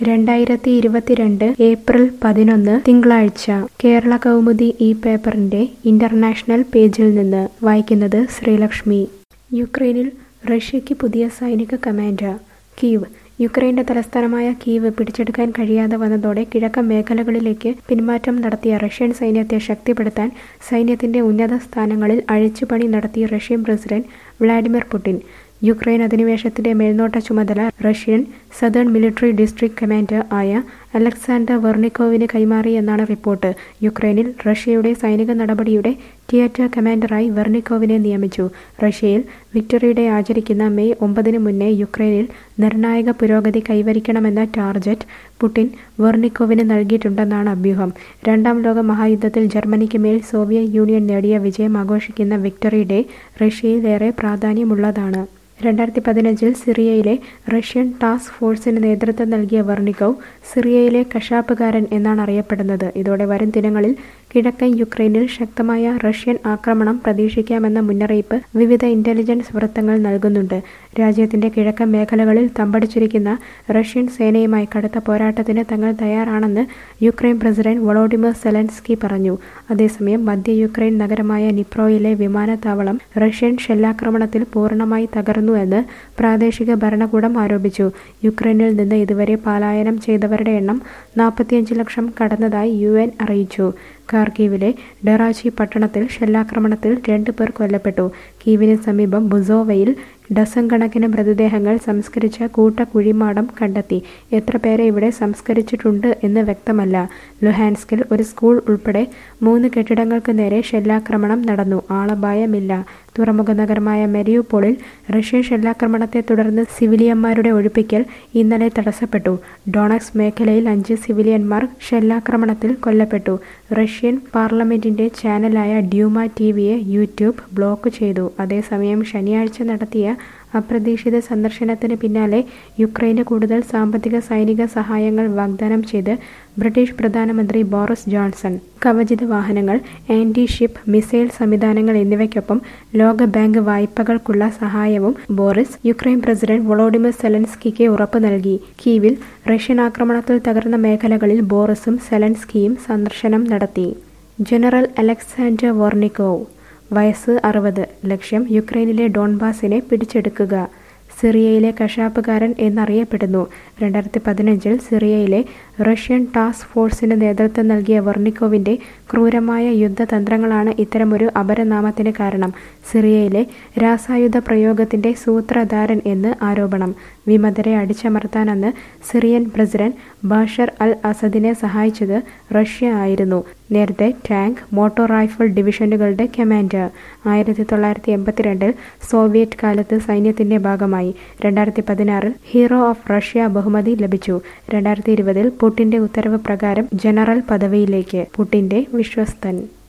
രണ്ടായിരത്തി ഇരുപത്തിരണ്ട് ഏപ്രിൽ പതിനൊന്ന് തിങ്കളാഴ്ച കേരള കൗമുദി ഈ പേപ്പറിന്റെ ഇന്റർനാഷണൽ പേജിൽ നിന്ന് വായിക്കുന്നത് ശ്രീലക്ഷ്മി യുക്രൈനിൽ റഷ്യയ്ക്ക് പുതിയ സൈനിക കമാൻഡർ കീവ് യുക്രൈന്റെ തലസ്ഥാനമായ കീവ് പിടിച്ചെടുക്കാൻ കഴിയാതെ വന്നതോടെ കിഴക്കൻ മേഖലകളിലേക്ക് പിന്മാറ്റം നടത്തിയ റഷ്യൻ സൈന്യത്തെ ശക്തിപ്പെടുത്താൻ സൈന്യത്തിന്റെ ഉന്നത സ്ഥാനങ്ങളിൽ അഴിച്ചുപണി നടത്തി Russian president Vladimir Putin Ukraine അധിനിവേശത്തിന്റെ മേൽനോട്ട ചുമതല Russian southern military district commander ആയ അലക്സാണ്ടർ വെർണിക്കോവിന് കൈമാറിയെന്നാണ് റിപ്പോർട്ട് യുക്രൈനിൽ റഷ്യയുടെ സൈനിക നടപടിയുടെ തിയേറ്റർ കമാൻഡറായി വെർണിക്കോവിനെ നിയമിച്ചു റഷ്യയിൽ വിക്ടറി ഡേ ആചരിക്കുന്ന മെയ് ഒമ്പതിന് മുന്നേ യുക്രൈനിൽ നിർണായക പുരോഗതി കൈവരിക്കണമെന്ന ടാർഗറ്റ് പുടിൻ വെർണിക്കോവിന് നൽകിയിട്ടുണ്ടെന്നാണ് അഭ്യൂഹം രണ്ടാം ലോക മഹായുദ്ധത്തിൽ ജർമ്മനിക്ക് മേൽ സോവിയറ്റ് യൂണിയൻ നേടിയ വിജയം ആഘോഷിക്കുന്ന വിക്ടറി ഡേ റഷ്യയിൽ ഏറെ പ്രാധാന്യമുള്ളതാണ് രണ്ടായിരത്തി പതിനഞ്ചിൽ സിറിയയിലെ റഷ്യൻ ടാസ്ക് ഫോഴ്സിന് നേതൃത്വം നൽകിയ വെർണിക്കോവ് സിറിയയിലെ കശാപ്പുകാരൻ എന്നാണ് അറിയപ്പെടുന്നത് ഇതോടെ വരും ദിനങ്ങളിൽ കിഴക്കൻ യുക്രൈനിൽ ശക്തമായ റഷ്യൻ ആക്രമണം പ്രതീക്ഷിക്കാമെന്ന മുന്നറിയിപ്പ് വിവിധ ഇന്റലിജൻസ് വൃത്തങ്ങൾ നൽകുന്നുണ്ട് രാജ്യത്തിന്റെ കിഴക്കൻ മേഖലകളിൽ തമ്പടിച്ചിരിക്കുന്ന റഷ്യൻ സേനയുമായി കടുത്ത പോരാട്ടത്തിന് തങ്ങൾ തയ്യാറാണെന്ന് യുക്രൈൻ പ്രസിഡന്റ് വൊളോഡിമിർ സെലൻസ്കി പറഞ്ഞു അതേസമയം മധ്യ യുക്രൈൻ നഗരമായ നിപ്രോയിലെ വിമാനത്താവളം റഷ്യൻ ഷെല്ലാക്രമണത്തിൽ പൂർണ്ണമായി തകർന്നുവെന്ന് പ്രാദേശിക ഭരണകൂടം ആരോപിച്ചു യുക്രൈനിൽ നിന്ന് ഇതുവരെ പലായനം ചെയ്തവരുടെ എണ്ണം നാൽപ്പത്തിയഞ്ച് ലക്ഷം കടന്നതായി യു എൻ അറിയിച്ചു ഖാർക്കീവിലെ ഡെറാച്ചി പട്ടണത്തിൽ ഷെല്ലാക്രമണത്തിൽ രണ്ടു പേർ കൊല്ലപ്പെട്ടു കീവിന് സമീപം ബുസോവയിൽ ഡസൻ കണക്കിന് മൃതദേഹങ്ങൾ സംസ്കരിച്ച കൂട്ട കുഴിമാടം കണ്ടെത്തി എത്ര പേരെ ഇവിടെ സംസ്കരിച്ചിട്ടുണ്ട് എന്ന് വ്യക്തമല്ല ലുഹാൻസ്കിൽ ഒരു സ്കൂൾ ഉൾപ്പെടെ മൂന്ന് കെട്ടിടങ്ങൾക്ക് നേരെ ഷെല്ലാക്രമണം നടന്നു ആളപായമില്ല തുറമുഖ നഗരമായ മെരിയുപോളിൽ റഷ്യൻ ഷെല്ലാക്രമണത്തെ തുടർന്ന് സിവിലിയന്മാരുടെ ഒഴിപ്പിക്കൽ ഇന്നലെ തടസ്സപ്പെട്ടു ഡോണക്സ് മേഖലയിൽ അഞ്ച് സിവിലിയന്മാർ ഷെല്ലാക്രമണത്തിൽ കൊല്ലപ്പെട്ടു റഷ്യൻ പാർലമെന്റിന്റെ ചാനലായ ഡ്യൂമ ടിവിയെ യൂട്യൂബ് ബ്ലോക്ക് ചെയ്തു അതേസമയം ശനിയാഴ്ച നടത്തിയ അപ്രതീക്ഷിത സന്ദർശനത്തിന് പിന്നാലെ യുക്രൈന് കൂടുതൽ സാമ്പത്തിക സൈനിക സഹായങ്ങൾ വാഗ്ദാനം ചെയ്ത് ബ്രിട്ടീഷ് പ്രധാനമന്ത്രി ബോറിസ് ജോൺസൺ കവചിത വാഹനങ്ങൾ ആന്റി ഷിപ്പ് മിസൈൽ സംവിധാനങ്ങൾ എന്നിവയ്ക്കൊപ്പം ലോക ബാങ്ക് വായ്പകൾക്കുള്ള സഹായവും ബോറിസ് യുക്രൈൻ പ്രസിഡന്റ് വൊളോഡിമിർ സെലൻസ്കിക്ക് ഉറപ്പ് നൽകി കീവിൽ റഷ്യൻ ആക്രമണത്തിൽ തകർന്ന മേഖലകളിൽ ബോറിസും സെലൻസ്കിയും സന്ദർശനം നടത്തി ജനറൽ അലക്സാണ്ടർ വോർണിക്കോവ് വയസ്സ് അറുപത് ലക്ഷ്യം യുക്രൈനിലെ ഡോൺബാസിനെ പിടിച്ചെടുക്കുക സിറിയയിലെ കശാപ്പുകാരൻ എന്നറിയപ്പെടുന്നു രണ്ടായിരത്തി പതിനഞ്ചിൽ സിറിയയിലെ റഷ്യൻ ടാസ്ക് ഫോഴ്സിന് നേതൃത്വം നൽകിയ വെർണിക്കോവിന്റെ ക്രൂരമായ യുദ്ധതന്ത്രങ്ങളാണ് ഇത്തരമൊരു അപരനാമത്തിന് കാരണം സിറിയയിലെ രാസായുധ പ്രയോഗത്തിന്റെ സൂത്രധാരൻ എന്ന് ആരോപണം വിമതരെ അടിച്ചമർത്താനെന്ന് സിറിയൻ പ്രസിഡന്റ് ബാഷർ അൽ അസദിനെ സഹായിച്ചത് റഷ്യ ആയിരുന്നു നേരത്തെ ടാങ്ക് മോട്ടോർ റൈഫിൾ ഡിവിഷനുകളുടെ കമാൻഡർ ആയിരത്തി തൊള്ളായിരത്തി എൺപത്തിരണ്ടിൽ സോവിയറ്റ് കാലത്ത് സൈന്യത്തിന്റെ ഭാഗമായി രണ്ടായിരത്തി പതിനാറിൽ ഹീറോ ഓഫ് റഷ്യ ബഹുമതി ലഭിച്ചു രണ്ടായിരത്തി ഇരുപതിൽ പുടിന്റെ ഉത്തരവ് പ്രകാരം ജനറൽ പദവിയിലേക്ക് പുടിന്റെ വിശ്വസ്തൻ